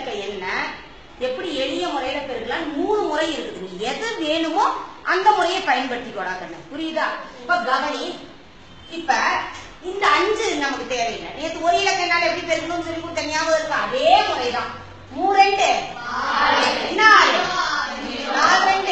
இலக்க எண்ண எப்படி எளிய முறையில பெருக்கலாம் மூணு முறை இருக்குது நீ எது வேணுமோ அந்த முறையை பயன்படுத்திக்கோடா கண்ணு புரியுதா இப்ப கவனி இப்ப இந்த அஞ்சு நமக்கு தேவையில்லை நேத்து ஒரு இலக்கனால எப்படி பெருக்கணும்னு சொல்லி கொடுத்த ஞாபகம் இருக்கா அதே முறைதான் மூ ரெண்டு நாலு நாலு ரெண்டு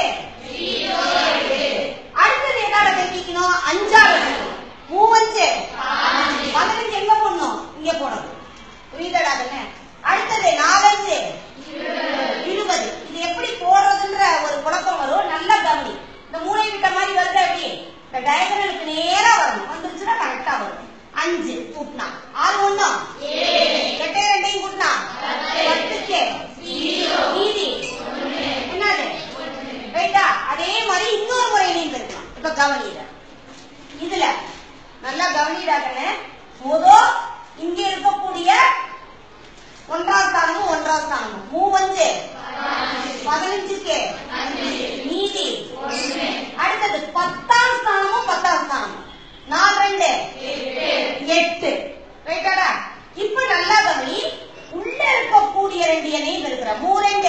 அடுத்தது எதால பெருக்கிக்கணும் அஞ்சால பெருக்கணும். மூவஞ்சு பதினஞ்சு எங்க போடணும் இங்க போடணும் புரியுதடா கண்ணு அடுத்தது நாலஞ்சு இருபது இது எப்படி போடுறதுன்ற ஒரு குழப்பம் வரும் நல்லா கவனி இந்த மூளை விட்ட மாதிரி வருது எப்படி இந்த டயகனலுக்கு நேரா வரணும் வந்துருச்சுன்னா கரெக்டா வரும் அஞ்சு கூட்டினா ஆறு ஒண்ணும் எட்டே ரெண்டையும் கூட்டினா பத்துக்கு மீதி என்னது ரைட்டா அதே மாதிரி இன்னொரு முறையிலையும் பெருக்கலாம் இப்ப கவனியில இதுல நல்லா கவனிடாக்கன்னு முதோ இங்க இருக்கக்கூடிய ஒன்றாம் ஸ்தானமும் ஒன்றாம் ஸ்தானமும் மூவஞ்சு பதினஞ்சுக்கு மீதி அடுத்தது பத்தாம் ஸ்தானமும் பத்தாம் ஸ்தானமும் நாலு ரெண்டு எட்டு ரைட்டாடா இப்ப நல்லா கவனி உள்ள இருக்கக்கூடிய ரெண்டு எண்ணையும் இருக்கிற மூ ரெண்டு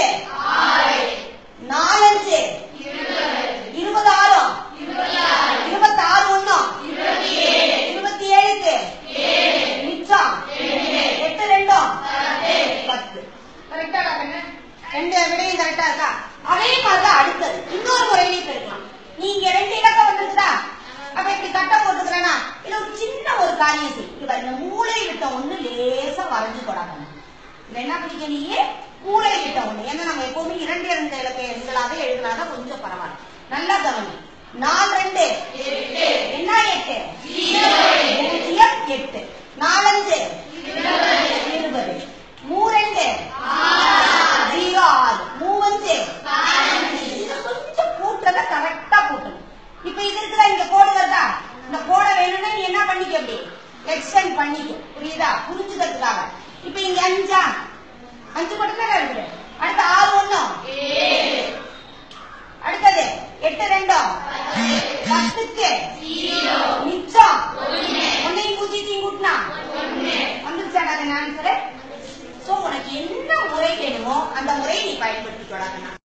நாலஞ்சு இருபது ஆறும் இருபத்தி ஆறு ஒண்ணும் இருபத்தி ஏழுக்கு மிச்சம் எட்டு ரெண்டும் பத்து கரெக்டாடா கண்ணு ரெண்டு விடையும் கரெக்டா இருக்கா அதே மாதிரிதான் அடுத்தது இன்னொரு முறையிலையும் பெருக்கலாம் நீங்க ரெண்டு இலக்கம் வந்துருச்சா அப்ப இப்படி கட்டம் போட்டுக்கிறேன்னா இதுல ஒரு சின்ன ஒரு காரியம் செய் இங்க பாரு, இந்த மூளை விட்ட ஒண்ணு லேசா வரைஞ்சு போடாங்க இதுல என்ன பண்ணிக்க நீ மூளை விட்ட ஒண்ணு ஏன்னா நம்ம எப்பவுமே இரண்டு இரண்டு இலக்க எண்களாக எழுதினாதான் கொஞ்சம் பரவாயில்ல நல்லா கவனி நாலு ரெண்டு என்ன எட்டு பூஜ்ஜியம் எட்டு நாலஞ்சு இருபது மூ ரெண்டு ஜீரோ ஆறு மூவஞ்சு இத கொஞ்சம் கூட்டுறத கரெக்டா கூட்டணும் இப்ப இது இருக்கிற இந்த கோடு வருதா இந்த கோடை வேணும்னா நீ என்ன பண்ணிக்க அப்படி எக்ஸ்டெண்ட் பண்ணிக்க புரியுதா புரிஞ்சுக்கிறதுக்காக இப்ப இங்க அஞ்சா அஞ்சு மட்டும் தானே இருக்குது அடுத்து ஆறு ஒண்ணும் அடுத்தது எட்டு ரெண்டும் பத்துக்கு மிச்சம் ஒன்னையும் பூஜ்ஜியத்தையும் கூட்டினா வந்துருச்சாடா ஆன்சரு சோ உனக்கு என்ன முறை வேணுமோ அந்த முறையை நீ பயன்படுத்திக்கொடாதுன்னா